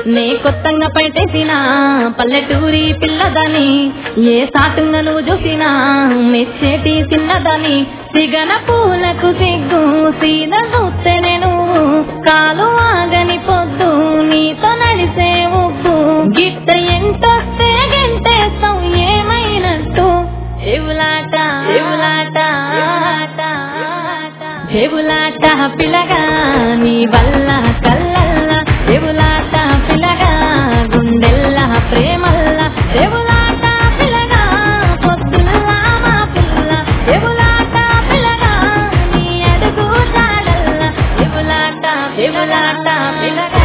నే కొత్తంగా పైటేసిన పల్లెటూరి పిల్లదని ఏ సాటుగా నువ్వు చూసినా మెచ్చేటి చిన్నదని సిగన పూలకు సిగ్గు సీద చూస్తే నేను కాలు ఆగని పొద్దు నీతో నడిసే ఉప్పు గిట్ట ఎంటొస్తే గంటేస్తాం ఏమైనట్టు చెవులాట చెవులాట చెవులాట పిల్లగా నీ వల్ల కల్లల్ల చెవులాట పిల్లగా గుండెల్ల ప్రేమల్ల చెవులాట పిల్లగా పొద్దుల్లా మా పిల్ల చెవులాట పిల్లగా నీ అడుగు జాడల్ల చెవులాట చెవులాట పిల్లగా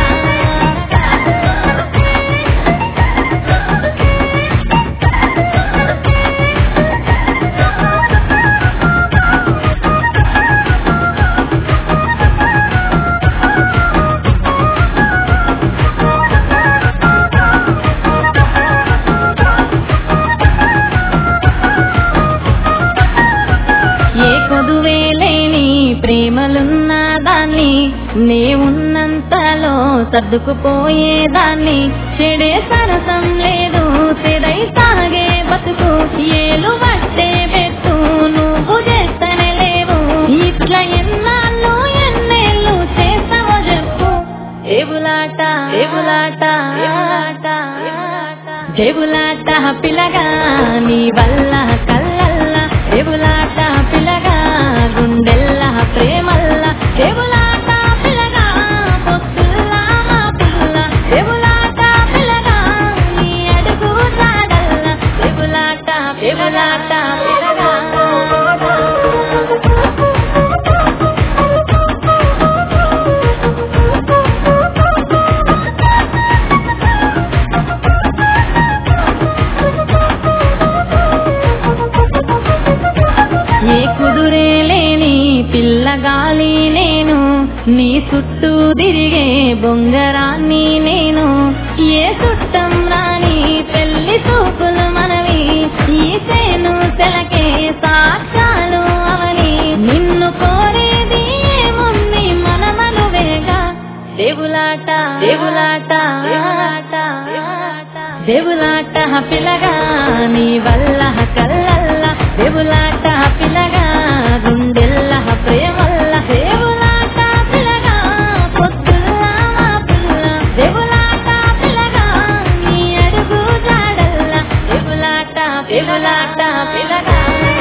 ఏ కొదువే లేని ప్రేమలున్న దాన్ని నే ఉన్నంతలో సర్దుకుపోయేదాన్ని చెడే సరసం లేదు చెడై సాగే బతుకు ఏలు పట్టే పెట్టు నువ్వు చేస్తనే లేవు ఇట్లా ఎన్నాళ్ళు ఎన్నేళ్ళు చేస్తావో చెప్పు ఏబులాట ఏబులాట చెబులాట పిల్లగా నీ వల్ల కల్లల్ల చెబులాట పిల్లగా గుండెల్ల ప్రేమల్ల చెబులాట పిల్లగా పొత్తుల్లా మా పిల్ల చెబులాట పిల్లగా నీ అడుగు జాడల్ల చెబులాట చెబులాట పిల్లగా ఏ కుదురే లేని పిల్లగాలి నేను నీ చుట్టూ తిరిగే బొంగరాన్ని నేను ఏ చుట్టం రాని పెళ్లి చూపులు మనవి ఈ సేను సెలకే సాక్ష్యాలు అవని నిన్ను కోరేది ఏముంది మనమను వేగా దేవులాట దేవులాట దేవులాట పిల్లగా నీ వల్ల కల్లల్ల దేవులాట పిల్లగా గుండెల్ల ప్రేమల్ల దేవులాట పిల్లగా పొద్దుల్లా మా పిల్ల దేవులాట పిల్లగా నీ అడుగు జాడల్ల దేవులాట దేవులాట పిల్లగా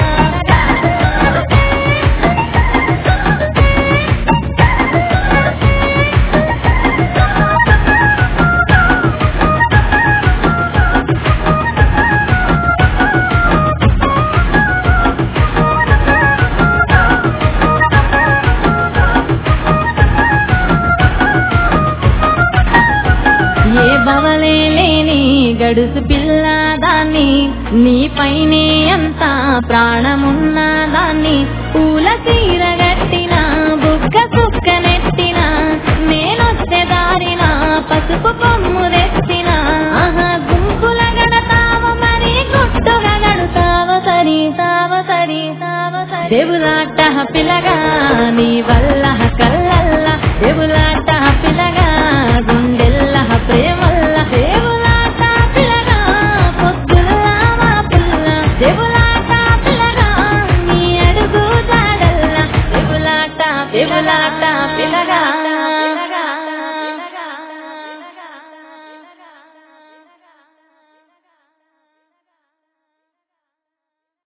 ఏ బవలే లేని గడుసు పిల్ల దాన్ని నీ పైనే అంత ప్రాణమున్న దాన్ని పూల చీర గట్టిన బుక్క కుక్క నెట్టిన నేనొచ్చే దారిన పసుపు కొమ్ము తెచ్చిన ఆహా గుంపుల గడతావు మరి గుట్టుగా గడుతావు సరి తావ సరి తావ సరి దేవులాట పిల్లగా నీ వల్ల కల్లల్ల దేవులాట పిల్లగా గుండెల్ల ప్రేమల్ల దేవులాట పిల్లగా పొద్దుల్లా మా పిల్ల దేవులాట పిల్లగా నీ అడుగు జాడల్ల దేవులాట దేవులాట పిల్లగా